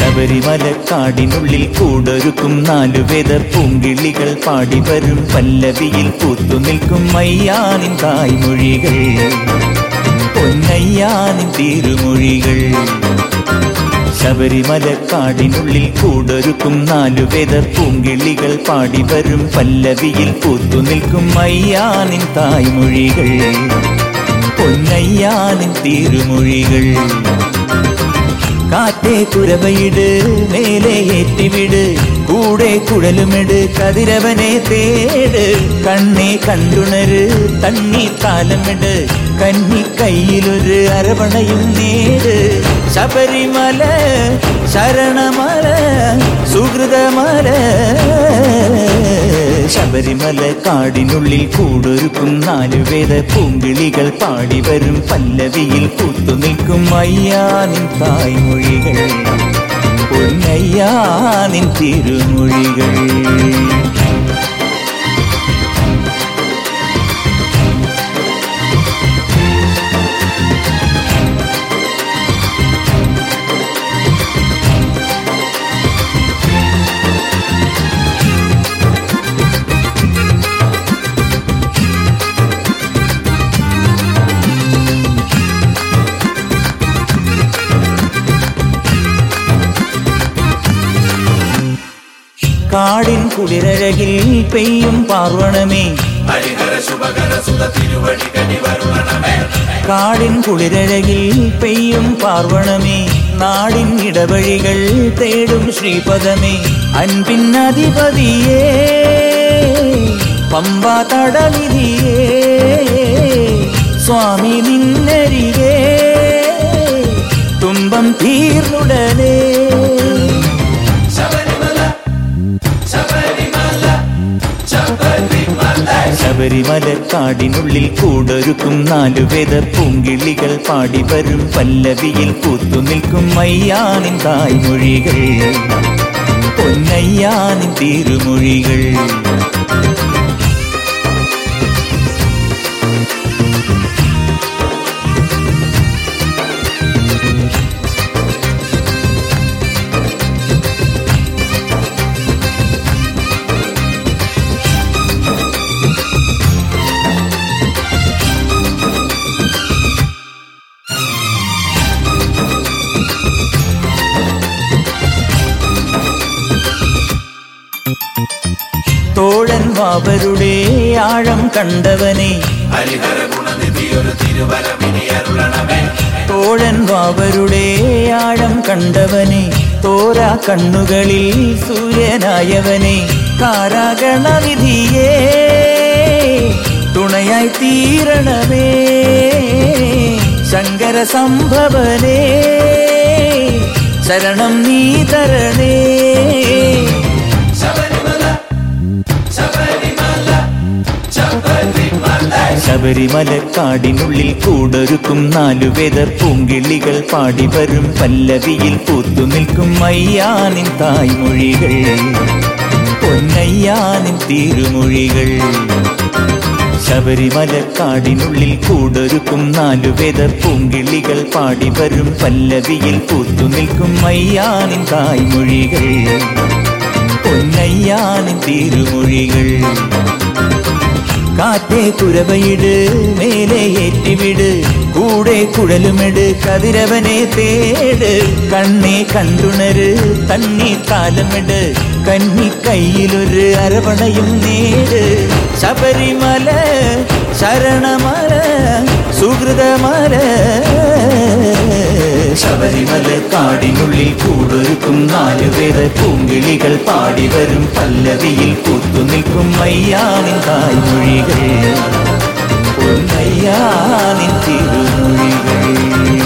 ശബരിമല കാടിനുള്ളിൽ കൂടൊരുക്കും നാലുവേദ പൂങ്കിളികൾ പാടി വരും പല്ലവിയിൽ പൂത്തു നിൽക്കും മയ്യാനിൻ തായ്മൊഴികൾ പൊന്നയ്യാനിൻ തിരുമൊഴികൾ ശബരിമല കാടിനുള്ളിൽ കൂടൊരുക്കും നാലുവേദ പൂങ്കിളികൾ പാടി വരും പല്ലവിയിൽ പൂത്തു നിൽക്കും മയ്യാനിൻ തായ്മൊഴികൾ പൊന്നയ്യാനിൻ തിരുമൊഴികൾ കാറ്റേ കുരവയിട് മേലെ ഏറ്റിവിട് കൂടെ കുഴലുമിട് കതിരവനെ തേട് കണ്ണെ കണ്ടുണര് തണ്ണി താലമിട് കന്നി കയ്യിലൊരു അരവണയും നേട് ശബരിമല ശരണമല സുഹൃതമല ശബരിമല കാടിനുള്ളിൽ കൂടൊരുക്കും നാലുവേദ പൂങ്കിളികൾ പാടി വരും പല്ലവിയിൽ പൂത്തു നിൽക്കും അയ്യാനിൻ തായ്മൊഴികൾ പൊന്നയ്യാനിൻ തിരുമൊഴികൾ കാടിൻ കുളിരഴകിൽ പെയ്യും പാർവണമേ ഹരിഹര ശുഭകര സുത തിരുവടി കനിവരുളണമേ കാടിൻ കുളിരഴകിൽ പെയ്യും പാർവണമേ നാടിൻ ഇടവഴികൾ തേടും ശ്രീപദമേ അൻപിൻ അധിപതിയേ പമ്പ തടനിധിയേ സ്വാമി നിന്നരികേ തുമ്പം തീർന്നുടനേ ശബരിമല ശബരിമല ശബരിമല ശബരിമല കാടിനുള്ളിൽ കൂടൊരുക്കും നാലുവേദ പൂങ്കിളികൾ പാടി വരും പല്ലവിയിൽ പൂത്തു നിൽക്കും മയ്യാനിൻ തായ്മൊഴികൾ പൊന്നയ്യാനിൻ തിരുമൊഴികൾ തോഴൻ വാവരുടെ ആഴം കണ്ടവനെ ഹരിഹര ഗുണനിധി ഒരു തിരുവരമിനി അരുളണമേ തോഴൻ വാവരുടെ ആഴം കണ്ടവനെ തോരാ കണ്ണുകളിൽ സൂര്യനായവനെ കാരാഗണവിധിയേ തുണയായി തീരണമേ ശങ്കര സംഭവനേ ശരണം നീ തരണേ ശബരിമല ശബരിമല ശബരിമല ശബരിമല കാടിനുള്ളിൽ കൂടൊരുക്കും നാലുവേദ പൂങ്കിളികൾ പാടി വരും പല്ലവിയിൽ പൂത്തു നിൽക്കും അയ്യാനിൻ തായ്മൊഴികൾ പൊന്നയ്യാനിൻ തിരുമൊഴികൾ ശബരിമല കാടിനുള്ളിൽ കൂടൊരുക്കും നാലുവേദ പൂങ്കിളികൾ പാടി വരും പല്ലവിയിൽ പൂത്തു നിൽക്കും അയ്യാനിൻ തായ്മൊഴികൾ പൊന്നയ്യാനിൻ തിരുമൊഴികൾ കാറ്റേ കുരവയിട് മേലെ ഏറ്റിവിട് കൂടെ കുഴലുമിട് കതിരവനെ തേട് കണ്ണെ കണ്ടുണര് തണ്ണി താലമിട് കന്നി കയ്യിലൊരു അരവണയും നേട് ശബരിമല ശരണമല സുഹൃതമല ശബരിമല കാടിനുള്ളിൽ കൂടൊരുക്കും നാലുവേദ പൂങ്കിളികൾ പാടി വരും പല്ലവിയിൽ പൂത്തു നിൽക്കും മയ്യാനിൻ തായ്മൊഴികൾ പൊന്നയ്യാനിൻ തിരുമൊഴികൾ